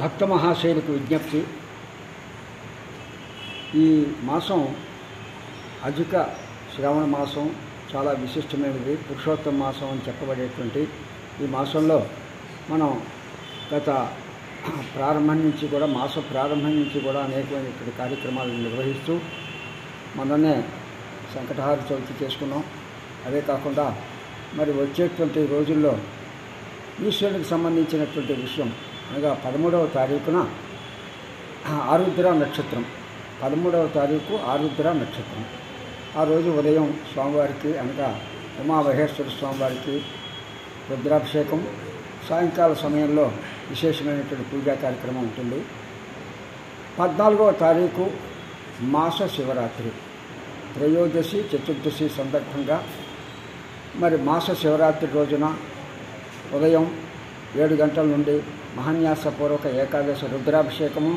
భక్త మహాశయులకు విజ్ఞప్తి ఈ మాసం అధిక శ్రావణ మాసం చాలా విశిష్టమైనది పురుషోత్తమ మాసం అని చెప్పబడేటువంటి ఈ మాసంలో మనం గత ప్రారంభం నుంచి కూడా మాస ప్రారంభం నుంచి కూడా అనేకమైనటువంటి కార్యక్రమాలు నిర్వహిస్తూ మొన్ననే సంకటహార చవితి చేసుకున్నాం అదే కాకుండా మరి వచ్చేటువంటి రోజుల్లో ఈశ్వరునికి సంబంధించినటువంటి విషయం అనగా పదమూడవ తారీఖున ఆరుద్ర నక్షత్రం పదమూడవ తారీఖు ఆరుద్ర నక్షత్రం ఆ రోజు ఉదయం స్వామివారికి అనగా ఉమామహేశ్వర స్వామివారికి రుద్రాభిషేకం సాయంకాల సమయంలో విశేషమైనటువంటి పూజా కార్యక్రమం ఉంటుంది పద్నాలుగవ తారీఖు మాస శివరాత్రి త్రయోదశి చతుర్దశి సందర్భంగా మరి మాస శివరాత్రి రోజున ఉదయం ఏడు గంటల నుండి మహాన్యాసపూర్వక ఏకాదశి రుద్రాభిషేకము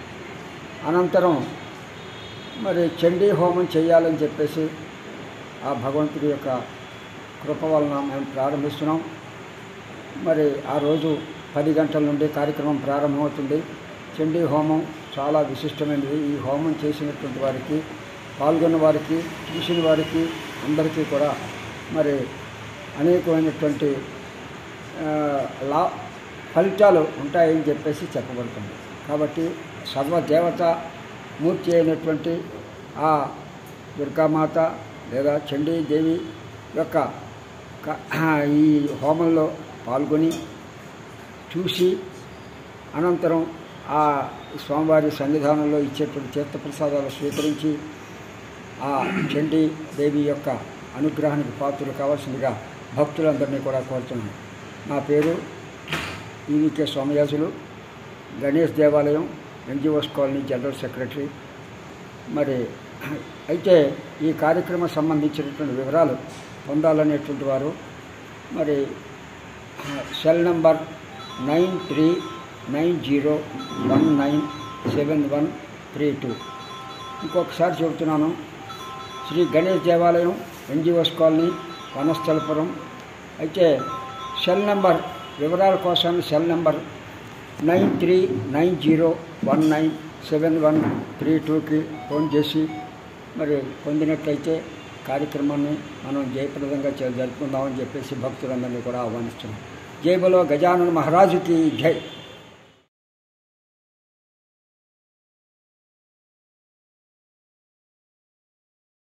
అనంతరం మరి చండీ హోమం చేయాలని చెప్పేసి ఆ భగవంతుడి యొక్క కృప వలన మేము ప్రారంభిస్తున్నాం మరి ఆ రోజు పది గంటల నుండి కార్యక్రమం ప్రారంభమవుతుంది చండీ హోమం చాలా విశిష్టమైనది ఈ హోమం చేసినటువంటి వారికి పాల్గొన్న వారికి చూసిన వారికి అందరికీ కూడా మరి అనేకమైనటువంటి ఆ, లా ఫలితాలు ఉంటాయని చెప్పేసి చెప్పబడుతుంది కాబట్టి సర్వదేవత మూర్తి అయినటువంటి ఆ దుర్గామాత లేదా చండీదేవి యొక్క క- ఈ హోమంలో పాల్గొని చూసి అనంతరం ఆ స్వామివారి సన్నిధానంలో ఇచ్చేటువంటి తీర్థప్రసాదాలు స్వీకరించి ఆ చండీ దేవి యొక్క అనుగ్రహానికి పాత్రలు కావాల్సిందిగా భక్తులందరినీ కూడా కోరుతున్నాను నా పేరు ఈవికే సోమయాజులు గణేష్ దేవాలయం ఎన్జిఓస్ కాలనీ జనరల్ సెక్రటరీ మరి అయితే ఈ కార్యక్రమం సంబంధించినటువంటి వివరాలు పొందాలనేటువంటి వారు మరి cell number nine three nine zero one nine seven one three two ఇంకొకసారి చెబుతున్నాను శ్రీ గణేష్ దేవాలయం ఎన్జిఓస్ కాలనీ వనస్థలపురం అయితే సెల్ నెంబర్ వివరాల కోసం cell number nine three nine zero one nine seven one three టూకి ఫోన్ చేసి మరి పొందినట్లయితే కార్యక్రమాన్ని మనం జయప్రదంగా చే- జరుపుకుందామని చెప్పేసి భక్తులందరినీ కూడా ఆహ్వానిస్తున్నాం జై బలో గజానన మహారాజుకి జై